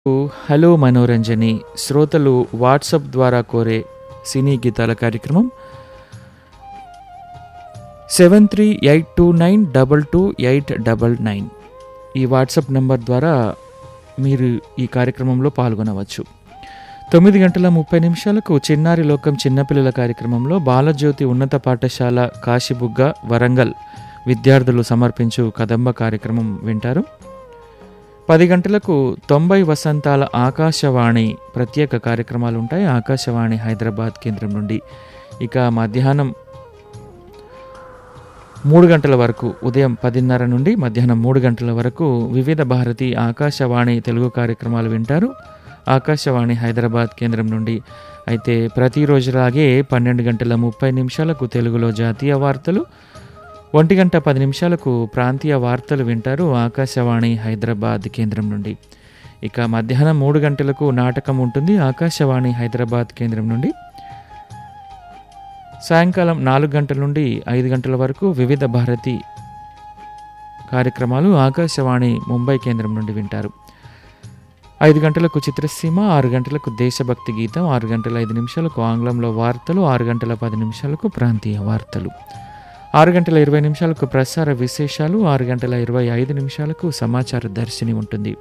hello మనోరంజని శ్రోతలు WhatsApp ద్వారా కోరే సినీ గీతాల కార్యక్రమం seven three eight two nine double two eight double nine ఈ వాట్సాప్ నంబర్ ద్వారా మీరు ఈ కార్యక్రమంలో పాల్గొనవచ్చు తొమ్మిది గంటల ముప్పై నిమిషాలకు చిన్నారి లోకం చిన్నపిల్లల కార్యక్రమంలో బాలజ్యోతి ఉన్నత పాఠశాల కాశీబుగ్గ వరంగల్ విద్యార్థులు సమర్పించు కదంబ కార్యక్రమం వింటారు పది గంటలకు తొంభై వసంతాల ఆకాశవాణి ప్రత్యేక కార్యక్రమాలు ఉంటాయి ఆకాశవాణి హైదరాబాద్ కేంద్రం నుండి ఇక మధ్యాహ్నం మూడు గంటల వరకు ఉదయం పదిన్నర నుండి మధ్యాహ్నం మూడు గంటల వరకు వివిధ భారతి ఆకాశవాణి తెలుగు కార్యక్రమాలు వింటారు ఆకాశవాణి హైదరాబాద్ కేంద్రం నుండి అయితే ప్రతిరోజులాగే పన్నెండు గంటల ముప్పై నిమిషాలకు తెలుగులో జాతీయ వార్తలు ఒంటి గంట పది నిమిషాలకు ప్రాంతీయ వార్తలు వింటారు ఆకాశవాణి హైదరాబాద్ కేంద్రం నుండి ఇక మధ్యాహ్నం మూడు గంటలకు నాటకం ఉంటుంది ఆకాశవాణి హైదరాబాద్ కేంద్రం నుండి సాయంకాలం నాలుగు గంటల నుండి ఐదు గంటల వరకు వివిధ భారతి కార్యక్రమాలు ఆకాశవాణి ముంబై కేంద్రం నుండి వింటారు ఐదు గంటలకు చిత్రసీమ ఆరు గంటలకు దేశభక్తి గీతం ఆరు గంటల ఐదు నిమిషాలకు ఆంగ్లంలో వార్తలు ఆరు గంటల పది నిమిషాలకు ప్రాంతీయ వార్తలు ఆరు గంటల ఇరవై నిమిషాలకు ప్రసార విశేషాలు ఆరు గంటల ఇరవై ఐదు నిమిషాలకు సమాచార దర్శిని ఉంటుంది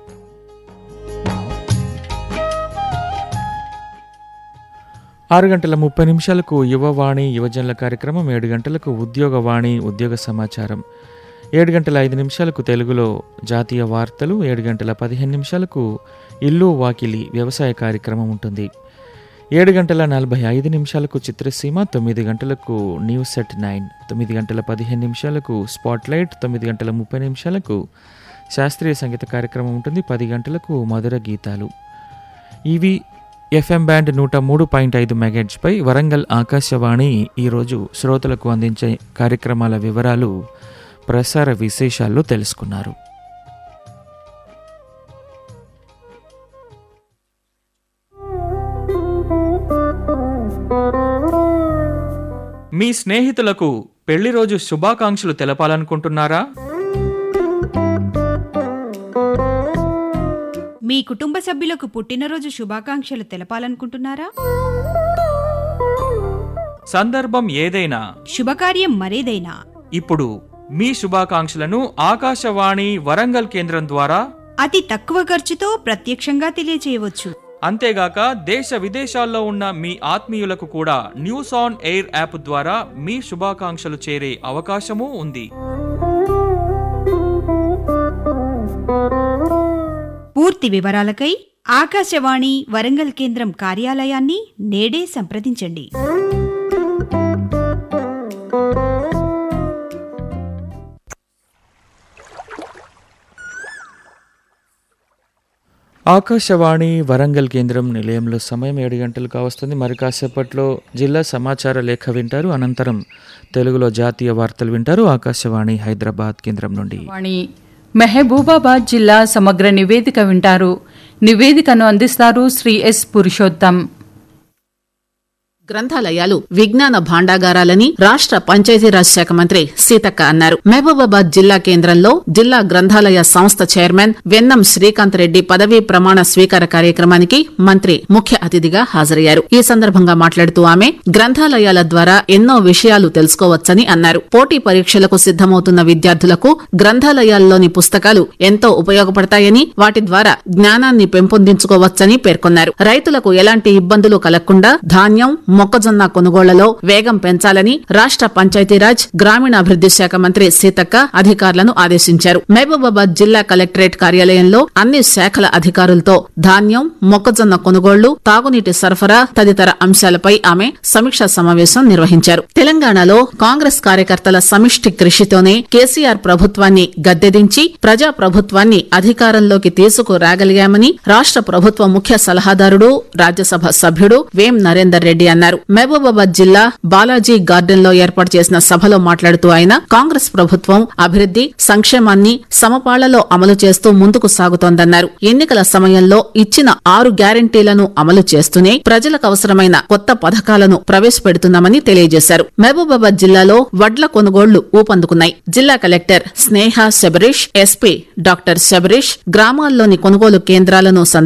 ఆరు గంటల ముప్పై నిమిషాలకు యువవాణి యువజనుల కార్యక్రమం ఏడు గంటలకు ఉద్యోగవాణి ఉద్యోగ సమాచారం ఏడు గంటల ఐదు నిమిషాలకు తెలుగులో జాతీయ వార్తలు ఏడు గంటల పదిహేను నిమిషాలకు ఇల్లు వాకిలి వ్యవసాయ కార్యక్రమం ఉంటుంది ఏడు గంటల నలభై ఐదు నిమిషాలకు చిత్రసీమ తొమ్మిది గంటలకు న్యూస్ సెట్ నైన్ తొమ్మిది గంటల పదిహేను నిమిషాలకు స్పాట్లైట్ తొమ్మిది గంటల ముప్పై నిమిషాలకు శాస్త్రీయ సంగీత కార్యక్రమం ఉంటుంది పది గంటలకు మధుర గీతాలు ఇవి ఎఫ్ఎం బ్యాండ్ నూట మూడు పాయింట్ ఐదు మెగాట్స్పై వరంగల్ ఆకాశవాణి ఈరోజు శ్రోతలకు అందించే కార్యక్రమాల వివరాలు ప్రసార విశేషాల్లో తెలుసుకున్నారు మీ స్నేహితులకు పెళ్లి రోజు శుభాకాంక్షలు తెలపాలనుకుంటున్నారా మీ కుటుంబ సభ్యులకు పుట్టినరోజు శుభాకాంక్షలు తెలపాలనుకుంటున్నారా సందర్భం ఏదైనా శుభకార్యం మరేదైనా ఇప్పుడు మీ శుభాకాంక్షలను ఆకాశవాణి వరంగల్ కేంద్రం ద్వారా అతి తక్కువ ఖర్చుతో ప్రత్యక్షంగా తెలియజేయవచ్చు అంతేగాక దేశ విదేశాల్లో ఉన్న మీ ఆత్మీయులకు కూడా న్యూస్ ఆన్ ఎయిర్ యాప్ ద్వారా మీ శుభాకాంక్షలు చేరే అవకాశమూ ఉంది పూర్తి వివరాలకై ఆకాశవాణి వరంగల్ కేంద్రం కార్యాలయాన్ని నేడే సంప్రదించండి ఆకాశవాణి వరంగల్ కేంద్రం నిలయంలో సమయం ఏడు గంటలు కావస్తుంది మరి కాసేపట్లో జిల్లా సమాచార లేఖ వింటారు అనంతరం తెలుగులో జాతీయ వార్తలు వింటారు ఆకాశవాణి హైదరాబాద్ కేంద్రం నుండి వాణి మెహబూబాబాద్ జిల్లా సమగ్ర నివేదిక వింటారు నివేదికను అందిస్తారు శ్రీ ఎస్ పురుషోత్తం గ్రంథాలయాలు విజ్ఞాన భాండాగారాలని రాష్ట్ర పంచాయతీరాజ్ శాఖ మంత్రి సీతక్క అన్నారు మహబూబాబాద్ జిల్లా కేంద్రంలో జిల్లా గ్రంథాలయ సంస్థ చైర్మన్ వెన్నం శ్రీకాంత్ రెడ్డి పదవీ ప్రమాణ స్వీకార కార్యక్రమానికి మంత్రి ముఖ్య అతిథిగా హాజరయ్యారు ఈ సందర్భంగా మాట్లాడుతూ ఆమె గ్రంథాలయాల ద్వారా ఎన్నో విషయాలు తెలుసుకోవచ్చని అన్నారు పోటీ పరీక్షలకు సిద్దమవుతున్న విద్యార్థులకు గ్రంథాలయాల్లోని పుస్తకాలు ఎంతో ఉపయోగపడతాయని వాటి ద్వారా జ్ఞానాన్ని పెంపొందించుకోవచ్చని పేర్కొన్నారు రైతులకు ఎలాంటి ఇబ్బందులు కలగకుండా ధాన్యం మొక్కజొన్న కొనుగోళ్లలో వేగం పెంచాలని రాష్ట్ర పంచాయతీరాజ్ గ్రామీణాభివృద్ది శాఖ మంత్రి సీతక్క అధికారులను ఆదేశించారు మహబూబాబాద్ జిల్లా కలెక్టరేట్ కార్యాలయంలో అన్ని శాఖల అధికారులతో ధాన్యం మొక్కజొన్న కొనుగోళ్లు తాగునీటి సరఫరా తదితర అంశాలపై ఆమె సమీక్షా సమావేశం నిర్వహించారు తెలంగాణలో కాంగ్రెస్ కార్యకర్తల సమిష్టి కృషితోనే కేసీఆర్ ప్రభుత్వాన్ని గద్దెదించి ప్రజా ప్రభుత్వాన్ని అధికారంలోకి తీసుకురాగలిగామని రాష్ట్ర ప్రభుత్వ ముఖ్య సలహాదారుడు రాజ్యసభ సభ్యుడు వేం నరేందర్ రెడ్డి అన్నారు చేశామన్నారు మహబూబాబాద్ జిల్లా బాలాజీ గార్డెన్ లో ఏర్పాటు చేసిన సభలో మాట్లాడుతూ ఆయన కాంగ్రెస్ ప్రభుత్వం అభివృద్ది సంక్షేమాన్ని సమపాళ్లలో అమలు చేస్తూ ముందుకు సాగుతోందన్నారు ఎన్నికల సమయంలో ఇచ్చిన ఆరు గ్యారంటీలను అమలు చేస్తూనే ప్రజలకు అవసరమైన కొత్త పథకాలను ప్రవేశపెడుతున్నామని తెలియజేశారు మహబూబాబాద్ జిల్లాలో వడ్ల కొనుగోళ్లు ఊపందుకున్నాయి జిల్లా collector Sneha Sabarish SP doctor Sabarish గ్రామాల్లోని కొనుగోలు కేంద్రాలను